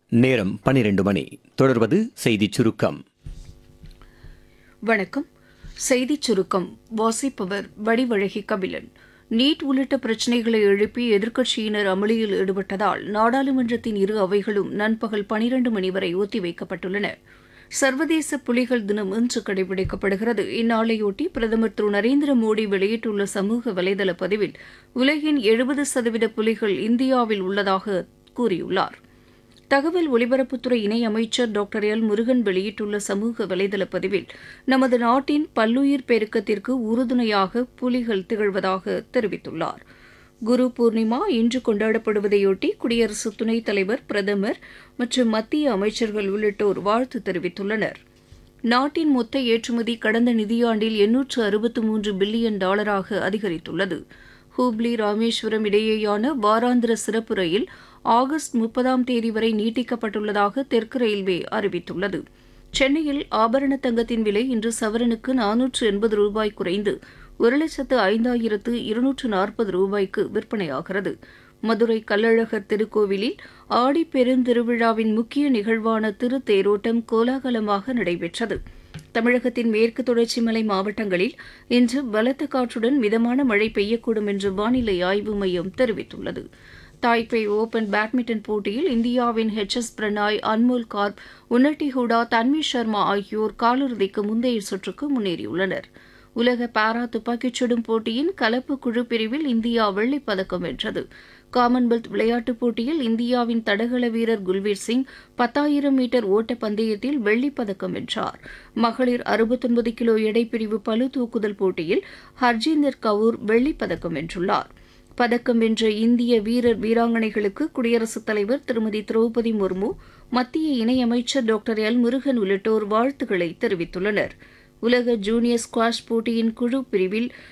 நேரம் பனிரெண்டு மணி தொடர்வது செய்திச் சுருக்கம் வணக்கம் செய்திச் சுருக்கம் வாசிப்பவர் வடிவழகி கபிலன் நீட் உள்ளிட்ட பிரச்சினைகளை எழுப்பி எதிர்க்கட்சியினர் அமளியில் ஈடுபட்டதால் நாடாளுமன்றத்தின் இரு அவைகளும் நண்பகல் பனிரண்டு மணி வரை ஒத்திவைக்கப்பட்டுள்ளன சர்வதேச புலிகள் தினம் இன்று கடைபிடிக்கப்படுகிறது இந்நாளையொட்டி பிரதமர் திரு நரேந்திர மோடி வெளியிட்டுள்ள சமூக வலைதள பதிவில் உலகின் எழுபது சதவீத புலிகள் இந்தியாவில் உள்ளதாக கூறியுள்ளார் தகவல் ஒலிபரப்புத்துறை இணையமைச்சர் டாக்டர் எல் முருகன் வெளியிட்டுள்ள சமூக வலைதள பதிவில் நமது நாட்டின் பல்லுயிர் பெருக்கத்திற்கு உறுதுணையாக புலிகள் திகழ்வதாக தெரிவித்துள்ளார் குரு பூர்ணிமா இன்று கொண்டாடப்படுவதையொட்டி குடியரசு துணைத் தலைவர் பிரதமர் மற்றும் மத்திய அமைச்சர்கள் உள்ளிட்டோர் வாழ்த்து தெரிவித்துள்ளனர் நாட்டின் மொத்த ஏற்றுமதி கடந்த நிதியாண்டில் எண்ணூற்று அறுபத்து மூன்று பில்லியன் டாலராக அதிகரித்துள்ளது ஹூப்ளி ராமேஸ்வரம் இடையேயான வாராந்திர சிறப்பு ரயில் ஆகஸ்ட் முப்பதாம் தேதி வரை நீட்டிக்கப்பட்டுள்ளதாக தெற்கு ரயில்வே அறிவித்துள்ளது சென்னையில் ஆபரண தங்கத்தின் விலை இன்று சவரனுக்கு நானூற்று எண்பது ரூபாய் குறைந்து ஒரு லட்சத்து ஐந்தாயிரத்து இருநூற்று நாற்பது ரூபாய்க்கு விற்பனையாகிறது மதுரை கள்ளழகர் திருக்கோவிலில் ஆடி பெருந்திருவிழாவின் முக்கிய நிகழ்வான திருத்தேரோட்டம் கோலாகலமாக நடைபெற்றது தமிழகத்தின் மேற்கு தொடர்ச்சி மலை மாவட்டங்களில் இன்று பலத்த காற்றுடன் மிதமான மழை பெய்யக்கூடும் என்று வானிலை ஆய்வு மையம் தெரிவித்துள்ளது தாய்பே ஓபன் பேட்மிண்டன் போட்டியில் இந்தியாவின் ஹெச் எஸ் பிரணாய் அன்மோல் கார்ப் உன்னட்டி ஹூடா தன்வி சர்மா ஆகியோர் காலிறுதிக்கு முந்தைய சுற்றுக்கு முன்னேறியுள்ளனர் உலக பாரா துப்பாக்கிச் சுடும் போட்டியின் கலப்பு குழு பிரிவில் இந்தியா வெள்ளிப் பதக்கம் வென்றது காமன்வெல்த் விளையாட்டுப் போட்டியில் இந்தியாவின் தடகள வீரர் குல்வீர் சிங் பத்தாயிரம் மீட்டர் ஓட்டப் பந்தயத்தில் வெள்ளிப் பதக்கம் வென்றார் மகளிர் அறுபத்தொன்பது கிலோ எடைப்பிரிவு பளு தூக்குதல் போட்டியில் ஹர்ஜீந்தர் கவுர் வெள்ளிப் பதக்கம் வென்றுள்ளார் பதக்கம் வென்ற இந்திய வீரர் வீராங்கனைகளுக்கு குடியரசுத் தலைவர் திருமதி திரௌபதி முர்மு மத்திய இணையமைச்சர் டாக்டர் எல் முருகன் உள்ளிட்டோர் வாழ்த்துக்களை தெரிவித்துள்ளனர் உலக ஜூனியர் ஸ்குவாஷ் போட்டியின் குழு பிரிவில்